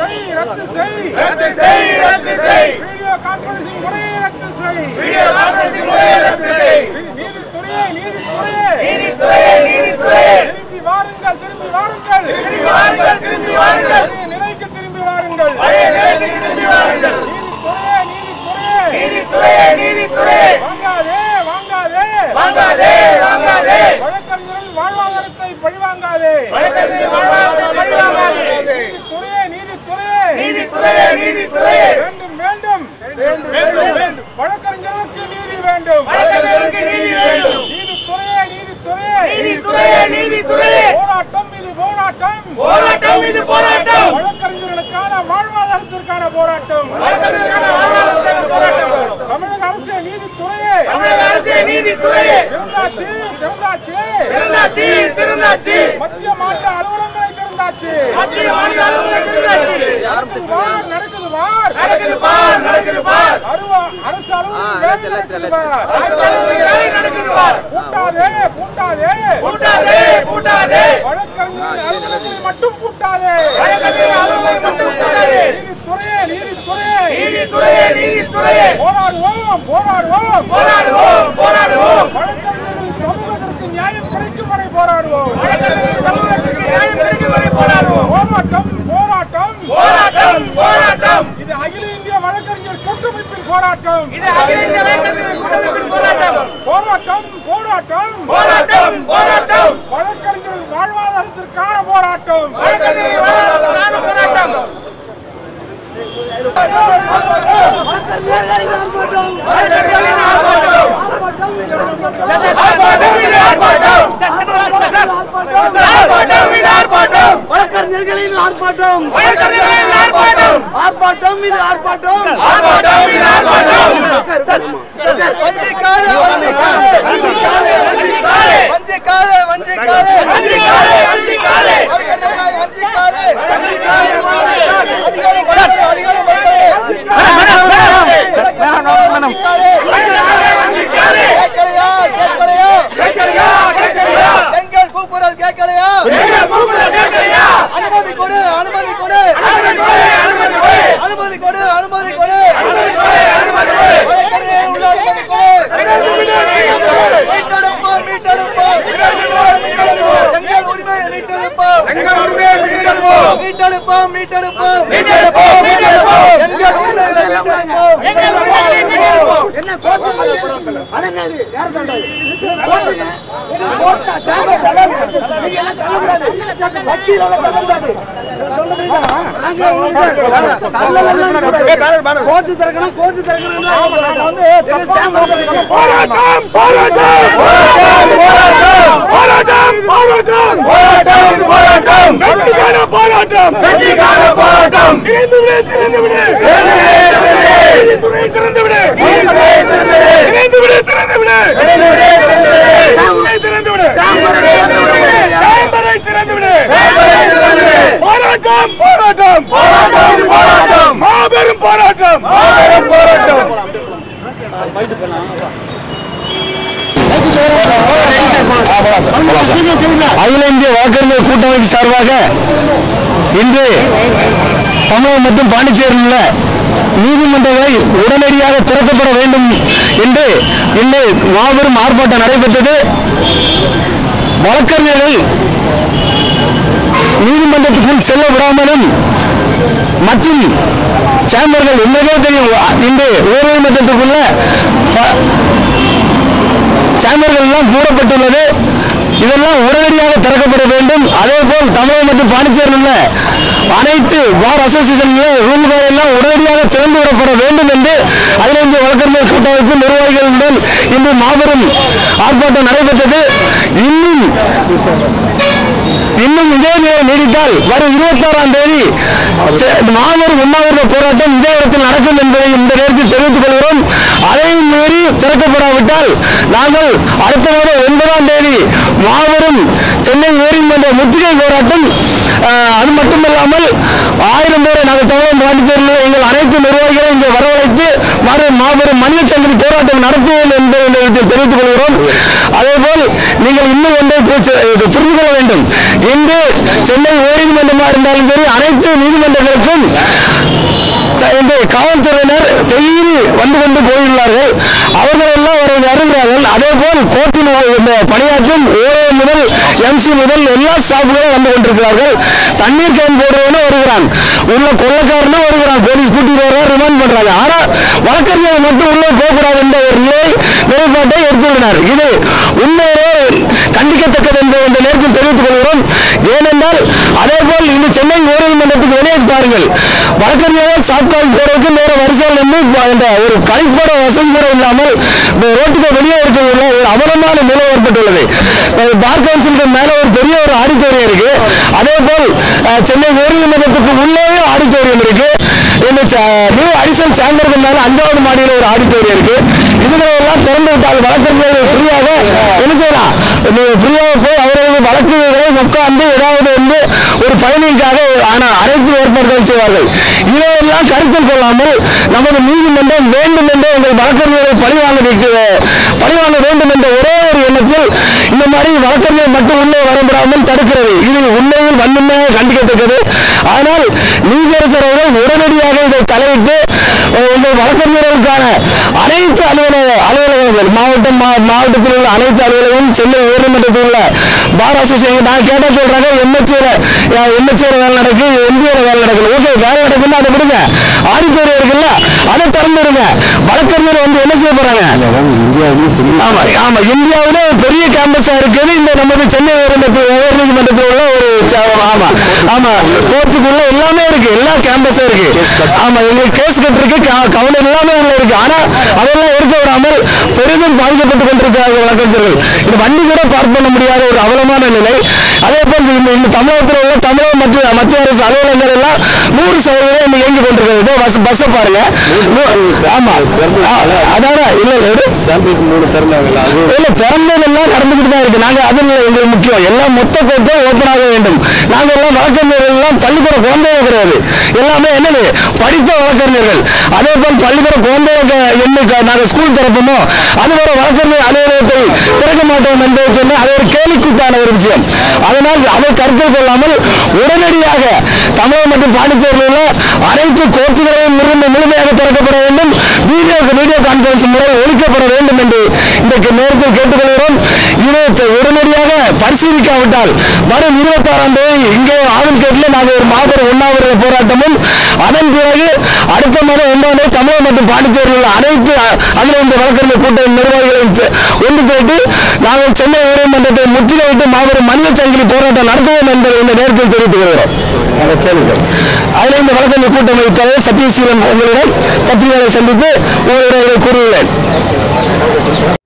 செய் ரத்து செய் ரத்து செய் ரத்து செய் வீடியோ கான்பரன்சிங் முறையை ரத்து செய் வீடியோ கான்பரன்சிங் முறையை ரத்து செய் நீதித்துறையே நீதித்துறையே நீதித்துறையே நீதித்துறையே திரும்பி வாருங்கள் திரும்பி வாருங்கள் திரும்பி வாருங்கள் திரும்பி வாருங்கள் பழைய நிலைக்கு திரும்பி வாருங்கள் பழைய நிலைக்கு திரும்பி வாருங்கள் நீதித்துறையே நீதித்துறையே நீதித்துறையே நீதித்துறையே வாங்காதே வாங்காதே வாங்காதே வாங்காதே வழக்கறிஞர்கள் வாழ்வாதாரத்தை பழிவாங்காதே வழக்கறிஞர் வாழ்வாதாரத்தை பழிவாங்காதே. நீதித்துறையே நீதித்துறையே நீதித்துறையே நீதித்துறையே வேண்டும் வேண்டும் வேண்டும் வேண்டும் வழக்கறிஞர்களுக்கு நீதி வேண்டும் வழக்கறிஞருக்கு நீதி வேண்டும் நீதித்துறையே நீதித்துறையே நீதித்துறையே நீதித்துறையே போராட்டம் இது போராட்டம் போராட்டம் இது போராட்டம் வழக்கறிஞர்களுக்கான வாழ்வாதாரத்திற்கான போராட்டம் வழக்கறிஞருக்கான வாழ்வாதாரத்திற்கான போராட்டம் தமிழக அரசு நீதித்துறையே தமிழக அரசு நீதித்துறையே திறந்தாச்சு திறந்தாச்சு திருந்தாச்சி திருந்தாச்சி மத்திய மாநில அலுவலகங்களை திறந்தாச்சு மத்திய மாநில அலுவலகம் திருந்தாச்சி நடக்குது வார் நடக்குது வார் நடக்குது பார் நடக்குது பார் அருவா அரசு அலுவலகம் வேலை நடக்குது வார். அரசு அலுவலகம் வேலை நடக்குது பார் பூட்டாதே பூட்டாதே பூட்டாதே பூட்டாதே வழக்கறிஞர் அலுவலகங்களை மட்டும் பூட்டாதே வழக்கறிஞர் அலுவலகம் மட்டும் பூட்டாதே. நீதித்துறையே நீதித்துறையே நீதித்துறையே நீதித்துறையே போராடுவோம் போராடுவோம் போராடுவோம் போராடுவோம் வழக்கறிஞர்கள் சமூகத்திற்கு நியாயம் கிடைக்கும் வரை போராடுவோம் வழக்கறிஞர் சமூகத்திற்கு நியாயம் கிடைக்கும் வரை போராடுவோம் போராட்டம் போராட்டம் போராட்டம் போராட்டம் இது அகில இந்திய வழக்கறிஞர் கூட்டமைப்பின் போராட்டம் இது அகில இந்திய வழக்கறிஞர் கூட்டமைப்பின் போராட்டம் போராட்டம் போராட்டம் போராட்டம் போராட்டம் வழக்கறிஞர்கள் வாழ்வாதாரத்திற்கான போராட்டம் வழக்கறிஞர் வாழ்வாதாரத்திற்கான போராட்டம் வழக்கறிஞர்களின் ஆர்ப்பாட்டம் ஆர்ப்பாட்டம் இது ஆர்ப்பாட்டம் ஆர்ப்பாட்டம் இது ஆர்ப்பாட்டம் வழக்கறிஞர்களின் ஆர்ப்பாட்டம் வழக்கறிஞர்களின் ஆர்ப்பாட்டம் ஆர்ப்பாட்டம் இது ஆர்ப்பாட்டம் ஆர்ப்பாட்டம் இது ஆர்ப்பாட்டம் வஞ்சிக்காதே வஞ்சிக்காதே வஞ்சிக்காதே வஞ்சிக்காதே வஞ்சிக்காதே வஞ்சிக்காதே வஞ்சிக்காதே வஞ்சிக்காதே வழக்கறிஞர்களை வஞ்சிக்காதே வஞ்சிக்காதே வஞ்சிக்காதே அதிகாரம் படுத்தாதே அதிகாரம் படுத்தாதே வஞ்சிக்காதே வஞ்சிக்காதே கேட்கலையா கேட்கலையா கேட்கலையா கேட்கலையா எங்கள் கூக்குரல் கேட்கலையா எங்க கூக்குரல் கேட்கலையா அனுமதி கொடு அனுமதி கொடு அனுமதி கொடு அனுமதி கொடு அனுமதி கொடு அனுமதி கொடு அனுமதி கொடு அனுமதி கொடு வழக்கறிஞர் உள்ள அனுமதி கொடு மீட்டெடுப்போம் மீட்டெடுப்போம் எங்கள் உரிமையை மீட்டெடுப்போம் எங்கள் உரிமையை மீட்டெடுப்போம் மீட்டெடுப்போம் மீட்டெடுப்போம் மீட்டெடுப்போம் மீட்டெடுப்போம் எங்கள் உரிமைகளை மீட்டெடுப்போம் எங்கள் உரிமையை மீட்டெடுப்போம் என்ன கோர்ட்டு அடங்காது யார் தண்டாது கோர்ட்டுங்க இது கோர்ட்டா சாம தள்ளாது நீங்க எல்லாம் தள்ளக்கூடாது வக்கீல தள்ளக்கூடாது கோர்ட்டு திறக்கணும் கோர்ட்டு திறக்கணும் போராட்டம் போராட்டம் போராட்டம் போராட்டம் போராட்டம் போராட்டம் இது போராட்டம் வெற்றிக்கான போராட்டம் வெற்றிக்கான போராட்டம் திறந்து விடு திறந்து விடு நீதித்துறை திறந்து விடு நீதித்துறை திறந்து விடு திறந்து விடு திறந்து விடு திறந்து விடு சாம்பரை திறந்து விடு போராட்டம் போராட்டம் போராட்டம் போராட்டம் மாபெரும் போராட்டம் மாபெரும் போராட்டம் அகில இந்திய வழக்கறிஞர் கூட்டமைப்பு சார்பாக இன்று தமிழகம் மற்றும் பாண்டிச்சேரியில் உள்ள நீதிமன்றங்களை உடனடியாக திறக்கப்பட வேண்டும் என்று இன்று மாபெரும் ஆர்ப்பாட்டம் நடைபெற்றது வழக்கறிஞர்கள் நீதிமன்றத்துக்குள் செல்ல விடாமலும் மற்றும் சேம்பர்கள் உண்மையே தெரியும் இன்று உயர்நீதிமன்றத்துக்குள்ள ப- சேம்பர்கள் எல்லாம் மூடப்பட்டுள்ளது இதெல்லாம் உடனடியாக திறக்கப்பட வேண்டும் அதே போல் தமிழகம் மற்றும் பாண்டிச்சேரியில் உள்ள அனைத்து பார் அசோசியேஷன் ரூம்கள் எல்லாம் உடனடியாக திறந்து விடப்பட வேண்டும் என்று அகில இந்திய வழக்கறிஞர் கூட்டமைப்பு நிர்வாகிகளுடன் இன்று மாபெரும் ஆர்ப்பாட்டம் நடைபெற்றது இன்னும் இன்னும் இதே நிலை நீடித்தால் வரும் இருபத்தாறாம் தேதி செ- மாபெரும் உண்ணாவிரத போராட்டம் இதே இடத்தில் நடக்கும் என்பதை இந்த நேரத்தில் தெரிவித்துக் கொள்கிறோம் அதையும் மீறி திறக்கப்படாவிட்டால் நாங்கள் அடுத்த மாதம் ஒன்பதாம் தேதி மாபெரும் சென்னை உயர்நீதிமன்ற முற்றுகை போராட்டம் ஆஹ், அது மட்டுமல்லாமல் ஆயிரம் பேரை நாங்கள் தமிழகம் பாண்டிச்சேரியில் எங்கள் அனைத்து நிர்வாகிகளை இங்கே வரவழைத்து மறு மாபெரும் மனித சங்கிலி போராட்டம் நடத்துவோம் என்பதை இந்த இடத்தில் தெரிவித்துக் கொள்கிறோம் அதேபோல் நீங்கள் இன்னும் ஒன்றை புரிச்சு- இது புரிந்து கொள்ள வேண்டும் இன்று சென்னை உயர்நீதிமன்றமாக இருந்தாலும் சரி அனைத்து நீதிமன்றங்களுக்கும் த- இந்த காவல்துறையினர் டெய்லி வந்து கொண்டு போயுள்ளார்கள் அவர்கள் எல்லாம் அவர்கள் வருகிறார்கள் அதே போல் கோர்ட்டில் இந்த பணியாற்றும் ஓஏ முதல் எம்சி முதல் எல்லா ஸ்டாஃப்களும் வந்து கொண்டிருக்கிறார்கள் தண்ணீர் கேன் போடுறவனும் வருகிறான் உள்ள கொள்ளக்காரனும் வருகிறான் போலீஸ் கூட்டிட்டு வர ரிமாண்ட் பண்றாங்க ஆனா வழக்கறிஞர் மட்டும் உள்ளே போகக்கூடாது என்ற ஒரு நிலை நிலைப்பாட்டை எடுத்துள்ளனர் இது உண்மையிலே கண்டிக்கத்தக்கது என்பதை இந்த நேரத்தில் தெரிவித்துக் கொள்கிறோம் ஏனென்றால் அதே போல் இந்த சென்னை உயர்நீதிமன்றத்துக்கு வெளியே பாருங்கள் வழக்கறிஞர்கள் சாப்கால் போறதுக்கு நேர வரிசையில் நின்று ப- இந்த ஒரு கழிப்பட வசதி கூட இல்லாமல் இந்த ரோட்டுக்கு வெளியே இருக்கக்கூடிய ஒரு அவலமான நிலை ஏற்பட்டுள்ளது அஹ் பார் கவுன்சிலுக்கு மேல ஒரு பெரிய ஒரு ஆடிட்டோரியம் இருக்கு அதே போல் அஹ், சென்னை உயர்நீதிமன்றத்துக்கு உள்ளே ஆடிட்டோரியம் இருக்கு இந்த ச- நியூ அடிஷனல் சேம்பருக்கு மேல அஞ்சாவது மாடியில் ஒரு ஆடிட்டோரியம் இருக்கு இதுகளை எல்லாம் திறந்து விட்டால் வழக்கறிஞர்கள் ஃப்ரீயாக என்ன செய்யலாம் ஃப்ரீயாக போய் அவரது வழக்குகளை உட்கார்ந்து ஏதாவது வந்து ஒரு பயணிக்காக ஆனா அனைத்து ஏற்பாடுகள் செய்வார்கள் இதையெல்லாம் கருத்தில் கொள்ளாமல் நமது நீதிமன்றம் வேண்டும் என்று எங்கள் வழக்கறிஞர்களை பழிவாங்க வைக்க- பழிவாங்க வேண்டும் என்ற ஒரே ஒரு எண்ணத்தில் இந்த மாதிரி வழக்கறிஞர் மட்டும் உள்ளே வரவிடாமல் தடுக்கிறது இது உண்மையில் வன்மையாக கண்டிக்கத்தக்கது ஆனால் நீதியரசர் அவர்கள் உடனடியாக இதை தலையிட்டு அஹ், எங்கள் வழக்கறிஞர்களுக்கான அனைத்து அலுவலக அலுவலகங்கள் மாவட்டம் மா- மாவட்டத்தில் உள்ள அனைத்து அலுவலகம் சென்னை உயர்நீதிமன்றத்தில் உள்ள பார் அசோசியேஷன் நான் கேட்டா சொல்றாங்க எம்எச்ஏல எம்எச்ஏல வேலை நடக்கு எம்பிஏல வேலை நடக்குது ஓகே வேலை நடக்குதுன்னு அதை விடுங்க ஆடிட்டோரியம் இருக்குல்ல அதை திறந்துடுங்க வழக்கறிஞர் வந்து என்ன செய்ய போறாங்க ஆமா ஆமா இந்தியாவிலே ஒரு பெரிய கேம்பஸா இருக்குது இந்த நமது சென்னை உயர்நீதிமன்றத்தில் உயர்நீதிமன்றத்தில் உள்ள ஒரு ச- ஆமா ஆமா கோர்ட்டுக்குள்ள எல்லாமே இருக்கு எல்லா கேம்பஸும் இருக்கு ஆமா எங்களுக்கு கேஸ் கட்டிருக்கு கவனம் எல்லாமே உள்ள இருக்கு ஆனா அதெல்லாம் எடுக்க விடாமல் பெரிதும் பாதிக்கப்பட்டு கொண்டிருக்கிறார்கள் வழக்கறிஞர்கள் இந்த வண்டி கூட பார்க் பண்ண முடியாத ஒரு அவலமான நிலை அதே போல் இந்த இந்த தமிழகத்தில் உள்ள தமிழக மத்திய மத்திய அரசு அலுவலகங்கள் எல்லாம் நூறு சதவீதம் இன்னைக்கு இயங்கி கொண்டிருக்கிறது இதோ பஸ் பஸ்ஸை பாருங்க நூ- ஆமா ஆ, அதான இல்ல இல்ல எடு. இல்ல திறந்ததெல்லாம் நடந்துகிட்டு தான் இருக்கு நாங்க அது இல்லை எங்களுக்கு முக்கியம் எல்லாம் மொத்த கோர்ட்டும் ஓப்பன் ஆக வேண்டும் நாங்க எல்லாம் வழக்கறிஞர்கள் எல்லாம் பள்ளிக்கூட குழந்தைங்க கிடையாது எல்லாமே என்னது படித்த வழக்கறிஞர்கள் அதே போல் பள்ளிக்கூட குழந்தைங்க என்ன நாங்க ஸ்கூல் திறப்போமோ அது வரை வழக்கறிஞர் அலுவலகத்தை திறக்க மாட்டோம் என்பதை சொன்னால் அது ஒரு கேலிக்கூத்தான ஒரு விஷயம் அதனால் அதை கருத்தில் கொள்ளாமல் உடனடியாக தமிழகம் மற்றும் பாண்டிச்சேரியில் உள்ள அனைத்து கோர்ட்டுகளையும் முழுமை முழுமையாக திறக்கப்பட வேண்டும் வீடியோ வீடியோ கான்பரன்ஸ் முறை ஒழிக்கப்பட வேண்டும் என்று இன்றைக்கு நேரத்தில் கேட்டுக்கொள்கிறோம் இதை த- உடனடியாக பரிசீலிக்காவிட்டால் வரும் இருபத்தாறாம் தேதி இங்கே ஆவல்கேட்டில் நாங்கள் ஒரு மாபெரும் உண்ணாவிரத போராட்டமும் அதன் பிறகு அடுத்த மாதம் ஒன்றாம் தேதி தமிழகம் மற்றும் பாண்டிச்சேரியில் உள்ள அனைத்து அ- அகில இந்திய வழக்கறிஞர் கூட்ட நிர்வாகிகளையும் தி- ஒன்று திரட்டி நாங்கள் சென்னை உயர்நீதிமன்றத்தை முற்றுகையிட்டு மாபெரும் மனித சங்கிலி போராட்டம் நடத்துவோம் என்பதை இந்த நேரத்தில் தெரிவித்துக் கொள்கிறோம் அதில் இந்த வழக்கறிஞர் கூட்டமைப்பு தலைவர் சத்யசீலன் உங்களிடம் பத்திரிகையாளரை சந்தித்து உங்களிடம் இதை கூறியுள்ளேன்